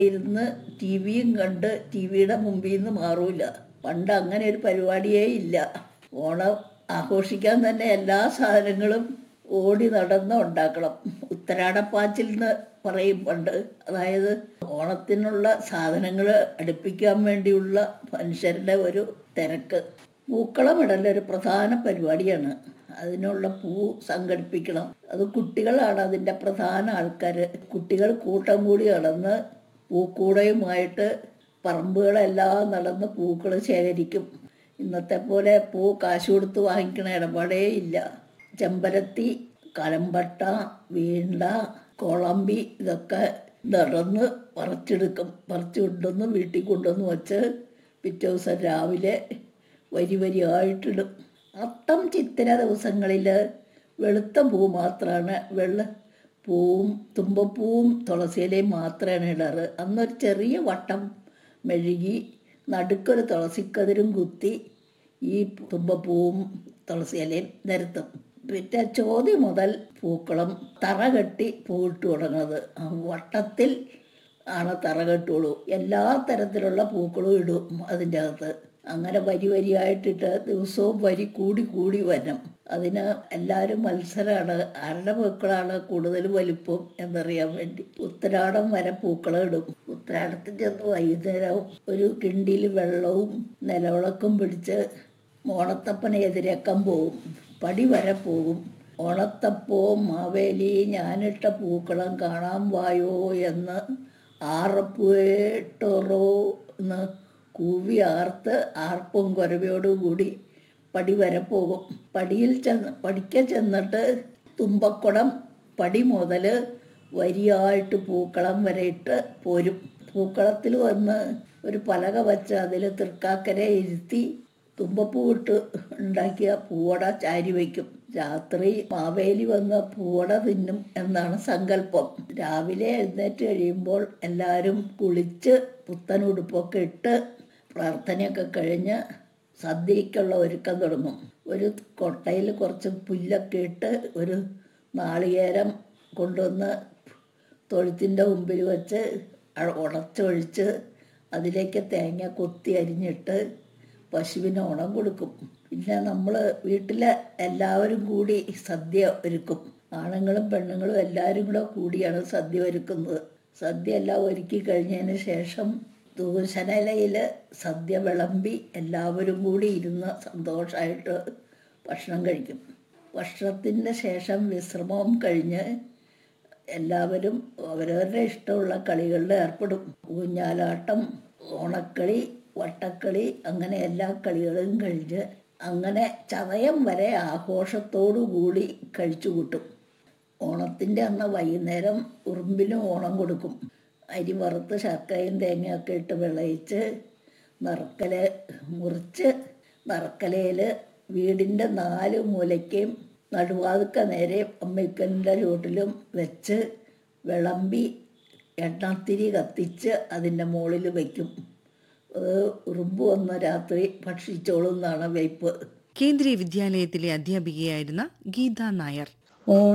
ഇരുന്ന് ടി വിയും കണ്ട് ടി വിയുടെ മുമ്പിൽ നിന്ന് മാറൂല പണ്ട് അങ്ങനെ ഒരു പരിപാടിയേ ഇല്ല ഓണം ആഘോഷിക്കാൻ തന്നെ എല്ലാ സാധനങ്ങളും ഓടി നടന്ന് ഉണ്ടാക്കണം ഉത്തരാടപ്പാച്ചിൽ എന്ന് പറയും പണ്ട് അതായത് ഓണത്തിനുള്ള സാധനങ്ങൾ അടുപ്പിക്കാൻ വേണ്ടിയുള്ള മനുഷ്യരുടെ ഒരു തിരക്ക് പൂക്കളമിടൽ ഒരു പ്രധാന പരിപാടിയാണ് അതിനുള്ള പൂ സംഘടിപ്പിക്കണം അത് കുട്ടികളാണ് അതിൻ്റെ പ്രധാന ആൾക്കാർ കുട്ടികൾ കൂട്ടം കൂടി നടന്ന് പൂക്കൂടയുമായിട്ട് പറമ്പുകളെല്ലാം നടന്ന് പൂക്കൾ ശേഖരിക്കും ഇന്നത്തെ പോലെ പൂ കാശ് കൊടുത്ത് വാങ്ങിക്കണ ഇടപാടേ ഇല്ല ചെമ്പരത്തി കലമ്പട്ട വീണ്ട കൊളമ്പി ഇതൊക്കെ നടന്ന് പറിച്ചെടുക്കും പറിച്ച് കൊണ്ടുവന്ന് വീട്ടിൽ കൊണ്ടുവന്ന് വച്ച് പിറ്റേ ദിവസം രാവിലെ വരി വരിയായിട്ടിടും അത്തം ചിത്തിര ദിവസങ്ങളിൽ വെളുത്ത പൂ മാത്രമാണ് വെള്ള പൂവും തുമ്പപ്പൂവും തുളസിയിലയും മാത്രമാണ് ഇടാറ് അന്നൊരു ചെറിയ വട്ടം മെഴുകി നടുക്കൊരു തുളസിക്കതിരും കുത്തി ഈ തുമ്പപ്പൂവും തുളസിയിലയും നിരത്തും പിന്നെ ചോതി മുതൽ പൂക്കളം തറ കെട്ടി പൂവിട്ട് തുടങ്ങുന്നത് ആ വട്ടത്തിൽ ആണ് തറ കെട്ടുള്ളൂ എല്ലാ തരത്തിലുള്ള പൂക്കളും ഇടും അതിൻ്റെ അകത്ത് അങ്ങനെ വരി വരിയായിട്ടിട്ട് ദിവസവും വരി കൂടി കൂടി വരണം അതിന് എല്ലാവരും മത്സരമാണ് ആരുടെ പൂക്കളാണ് കൂടുതൽ വലിപ്പം എന്നറിയാൻ വേണ്ടി ഉത്തരാടം വരെ പൂക്കളം ഇടും ഉത്തരാടത്തിൻ്റെ അന്ന് വൈകുന്നേരം ഒരു കിണ്ടിയിൽ വെള്ളവും നിലവിളക്കും പിടിച്ച് ഓണത്തപ്പനെ എതിരേക്കാൻ പോകും പടി വരെ പോകും ഓണത്തപ്പോ മാവേലി ഞാനിട്ട പൂക്കളം കാണാൻ വായോ എന്ന് ആറപ്പുവേട്ടോറോ എന്ന് കൂവി ആർത്ത് ആർപ്പും കുരവയോടും കൂടി പടി വരെ പോകും പടിയിൽ ചെന്ന് പടിക്ക ചെന്നിട്ട് തുമ്പക്കുടം പടി മുതൽ വരിയായിട്ട് പൂക്കളം വരെ ഇട്ട് പോരും പൂക്കളത്തിൽ വന്ന് ഒരു പലക വച്ച് അതിൽ തൃക്കാക്കരെ ഇരുത്തി തുമ്പപ്പൂവിട്ട് ഉണ്ടാക്കിയ പൂവട ചാരി വയ്ക്കും രാത്രി മാവേലി വന്ന് പൂവട തിന്നും എന്നാണ് സങ്കല്പം രാവിലെ എഴുന്നേറ്റ് കഴിയുമ്പോൾ എല്ലാവരും കുളിച്ച് പുത്തൻ ഉടുപ്പൊക്കെ ഇട്ട് പ്രാർത്ഥനയൊക്കെ കഴിഞ്ഞ് സദ്യക്കുള്ള ഒരുക്കം തുടങ്ങും ഒരു കൊട്ടയിൽ കുറച്ച് പുല്ലൊക്കെ ഇട്ട് ഒരു നാളികേരം കൊണ്ടുവന്ന് തൊഴുത്തിൻ്റെ മുമ്പിൽ വെച്ച് ഉടച്ചൊഴിച്ച് അതിലേക്ക് തേങ്ങ കൊത്തി അരിഞ്ഞിട്ട് പശുവിന് ഉണം കൊടുക്കും പിന്നെ നമ്മൾ വീട്ടിലെ എല്ലാവരും കൂടി സദ്യ ഒരുക്കും ആണുങ്ങളും പെണ്ണുങ്ങളും എല്ലാവരും കൂടെ കൂടിയാണ് സദ്യ ഒരുക്കുന്നത് സദ്യ എല്ലാം ഒരുക്കി കഴിഞ്ഞതിന് ശേഷം ദൂഷണയിലയിൽ സദ്യ വിളമ്പി എല്ലാവരും കൂടി ഇരുന്ന് സന്തോഷമായിട്ട് ഭക്ഷണം കഴിക്കും ഭക്ഷണത്തിൻ്റെ ശേഷം വിശ്രമവും കഴിഞ്ഞ് എല്ലാവരും അവരവരുടെ ഇഷ്ടമുള്ള കളികളിൽ ഏർപ്പെടും ഊഞ്ഞാലാട്ടം ഓണക്കളി വട്ടക്കളി അങ്ങനെ എല്ലാ കളികളും കഴിഞ്ഞ് അങ്ങനെ ചതയം വരെ ആഘോഷത്തോടു കൂടി കഴിച്ചു കൂട്ടും ഓണത്തിൻ്റെ അന്ന് വൈകുന്നേരം ഉറുമ്പിന് ഓണം കൊടുക്കും അരി വറുത്ത് ശർക്കരയും തേങ്ങയൊക്കെ ഇട്ട് വിളയിച്ച് നറുക്കല മുറിച്ച് നറുക്കലയിൽ വീടിൻ്റെ നാല് മൂലയ്ക്കും നടുവാതുക്ക നേരെ അമ്മയ്ക്കൻ്റെ ചുവട്ടിലും വെച്ച് വിളമ്പി എണ്ണത്തിരി കത്തിച്ച് അതിൻ്റെ മുകളിൽ വയ്ക്കും അത് ഉറുമ്പ് വന്ന രാത്രി ഭക്ഷിച്ചോളും എന്നാണ് വയ്പ്പ് കേന്ദ്രീയ വിദ്യാലയത്തിലെ അധ്യാപികയായിരുന്ന ഗീത നായർ